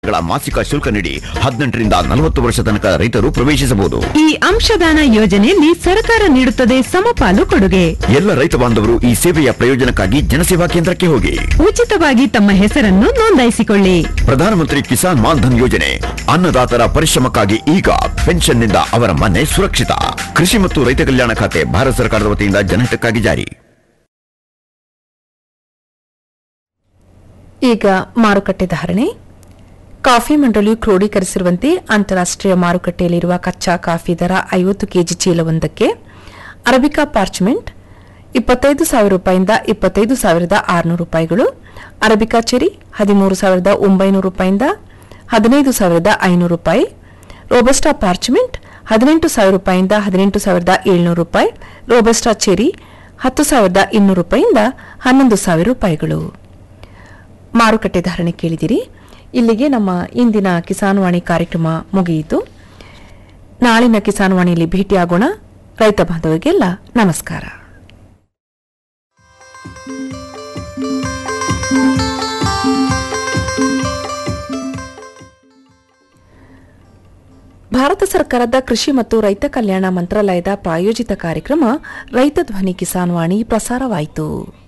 ಗಳ ಮಾಸಿಕ ಶುಲ್ಕ ನೀಡಿ ಹದಿನೆಂಟರಿಂದ ನಲವತ್ತು ವರ್ಷ ತನಕ ರೈತರು ಪ್ರವೇಶಿಸಬಹುದು ಈ ಅಂಶದಾನ ಯೋಜನೆಯಲ್ಲಿ ಸರ್ಕಾರ ನೀಡುತ್ತದೆ ಸಮಪಾಲು ಕೊಡುಗೆ ಎಲ್ಲ ರೈತ ಬಾಂಧವರು ಈ ಸೇವೆಯ ಪ್ರಯೋಜನಕ್ಕಾಗಿ ಜನಸೇವಾ ಕೇಂದ್ರಕ್ಕೆ ಹೋಗಿ ಉಚಿತವಾಗಿ ತಮ್ಮ ಹೆಸರನ್ನು ನೋಂದಾಯಿಸಿಕೊಳ್ಳಿ ಪ್ರಧಾನಮಂತ್ರಿ ಕಿಸಾನ್ ಮಾನ್ ಧನ್ ಯೋಜನೆ ಅನ್ನದಾತರ ಪರಿಶ್ರಮಕ್ಕಾಗಿ ಈಗ ಪೆನ್ಷನ್ನಿಂದ ಅವರ ಮನೆ ಸುರಕ್ಷಿತ ಕೃಷಿ ಮತ್ತು ರೈತ ಕಲ್ಯಾಣ ಖಾತೆ ಭಾರತ ಸರ್ಕಾರದ ವತಿಯಿಂದ ಜನಹಿತಕ್ಕಾಗಿ ಜಾರಿ ಈಗ ಮಾರುಕಟ್ಟೆ ಧಾರಣೆ ಕಾಫಿ ಮಂಡಳಿಯು ಕ್ರೋಢೀಕರಿಸಿರುವಂತೆ ಅಂತಾರಾಷ್ಟ್ರೀಯ ಮಾರುಕಟ್ಟೆಯಲ್ಲಿರುವ ಕಚ್ಚಾ ಕಾಫಿ ದರ ಐವತ್ತು ಕೆಜಿ ಚೀಲವೊಂದಕ್ಕೆ ಅರಬಿಕಾ ಪಾರ್ಚ್ಮೆಂಟ್ ಇಪ್ಪತ್ತೈದು ಸಾವಿರ ರೂಪಾಯಿಂದ ಇಪ್ಪತ್ತೈದು ಸಾವಿರದ ಆರುನೂರು ರೂಪಾಯಿಗಳು ಅರಬಿಕಾ ಚೆರಿ ಹದಿಮೂರು ಸಾವಿರದ ಒಂಬೈನೂರು ರೂಪಾಯಿಂದ ಹದಿನೈದು ಸಾವಿರದ ಐನೂರು ರೂಪಾಯಿ ರೋಬಸ್ಟಾ ಪಾರ್ಚ್ಮೆಂಟ್ ಹದಿನೆಂಟು ಸಾವಿರ ರೂಪಾಯಿಂದ ಹದಿನೆಂಟು ಸಾವಿರದ ಏಳ್ನೂರು ರೂಪಾಯಿ ರೋಬಸ್ಟಾ ಚೆರಿ ಹತ್ತು ಸಾವಿರದ ಇನ್ನೂರು ರೂಪಾಯಿಂದ ಹನ್ನೊಂದು ಸಾವಿರ ರೂಪಾಯಿಗಳು ಮಾರುಕಟ್ಟೆ ಧಾರಣೆ ಕೇಳಿದಿರಿ ಇಲ್ಲಿಗೆ ನಮ್ಮ ಇಂದಿನ ಕಿಸಾನ್ವಾಣಿ ಕಾರ್ಯಕ್ರಮ ಮುಗಿಯಿತು ನಾಳಿನ ಕಿಸಾನ್ವಾಣಿಯಲ್ಲಿ ಭೇಟಿಯಾಗೋಣ ರೈತ ಬಾಂಧವರಿಗೆಲ್ಲ ನಮಸ್ಕಾರ ಭಾರತ ಸರ್ಕಾರದ ಕೃಷಿ ಮತ್ತು ರೈತ ಕಲ್ಯಾಣ ಮಂತ್ರಾಲಯದ ಪ್ರಾಯೋಜಿತ ಕಾರ್ಯಕ್ರಮ ರೈತ ಧ್ವನಿ ಕಿಸಾನ್ವಾಣಿ ಪ್ರಸಾರವಾಯಿತು